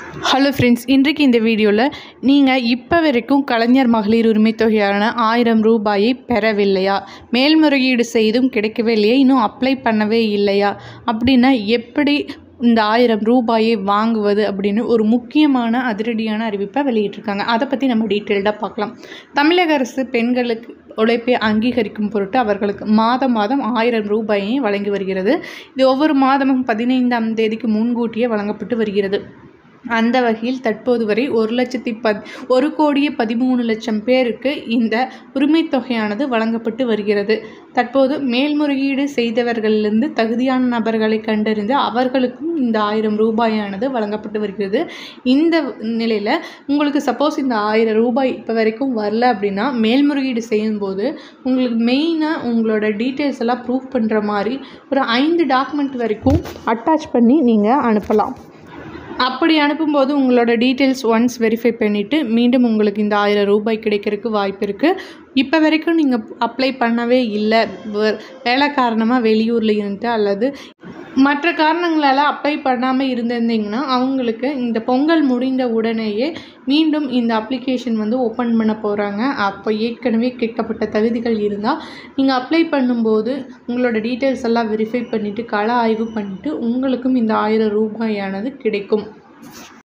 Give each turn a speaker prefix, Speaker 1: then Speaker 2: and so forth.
Speaker 1: hello friends இன்றைக்கு இந்த வீடியோவில் நீங்கள் இப்போ வரைக்கும் கலைஞர் மகளிர் உரிமை தொகையான ஆயிரம் ரூபாயை பெறவில்லையா மேல்முறையீடு செய்தும் கிடைக்கவே இல்லையா இன்னும் அப்ளை பண்ணவே இல்லையா அப்படின்னா எப்படி இந்த ஆயிரம் ரூபாயை வாங்குவது அப்படின்னு ஒரு முக்கியமான அதிரடியான அறிவிப்பை வெளியிட்டிருக்காங்க அதை பற்றி நம்ம டீட்டெயில்டாக பார்க்கலாம் தமிழக அரசு பெண்களுக்கு உழைப்பை அங்கீகரிக்கும் பொருட்டு அவர்களுக்கு மாதம் மாதம் ஆயிரம் ரூபாயை வழங்கி வருகிறது இது ஒவ்வொரு மாதமும் பதினைந்தாம் தேதிக்கு முன்கூட்டியே வழங்கப்பட்டு வருகிறது அந்த வகையில் தற்போது வரை ஒரு லட்சத்தி பத் ஒரு கோடியே பதிமூணு லட்சம் பேருக்கு இந்த உரிமைத் தொகையானது வழங்கப்பட்டு வருகிறது தற்போது மேல்முறையீடு செய்தவர்களிலிருந்து தகுதியான நபர்களை கண்டறிந்து அவர்களுக்கும் இந்த ஆயிரம் ரூபாயானது வழங்கப்பட்டு வருகிறது இந்த நிலையில் உங்களுக்கு சப்போஸ் இந்த ஆயிரம் ரூபாய் இப்போ வரைக்கும் வரல அப்படின்னா மேல்முறையீடு செய்யும்போது உங்களுக்கு மெயினாக உங்களோட டீட்டெயில்ஸ் எல்லாம் ப்ரூவ் பண்ணுற மாதிரி ஒரு ஐந்து டாக்குமெண்ட் வரைக்கும் அட்டாச் பண்ணி நீங்கள் அனுப்பலாம் அப்படி அனுப்பும்போது உங்களோட டீட்டெயில்ஸ் ஒன்ஸ் வெரிஃபை பண்ணிவிட்டு மீண்டும் உங்களுக்கு இந்த ஆயிரம் ரூபாய் கிடைக்கிறதுக்கு வாய்ப்பு இருக்குது இப்போ வரைக்கும் நீங்கள் அப்ளை பண்ணவே இல்லை வே- வேலை காரணமாக வெளியூரில் இருந்துட்டு அல்லது மற்ற காரணங்களால் அப்ளை பண்ணாமல் இருந்திருந்தீங்கன்னா அவங்களுக்கு இந்த பொங்கல் முடிந்த உடனேயே மீண்டும் இந்த அப்ளிகேஷன் வந்து ஓப்பன் பண்ண போகிறாங்க அப்போ ஏற்கனவே கேட்கப்பட்ட தகுதிகள் இருந்தால் நீங்கள் அப்ளை பண்ணும்போது உங்களோட டீட்டெயில்ஸ் எல்லாம் வெரிஃபை பண்ணிவிட்டு கள ஆய்வு பண்ணிவிட்டு உங்களுக்கும் இந்த ஆயிரம் ரூபாயானது கிடைக்கும்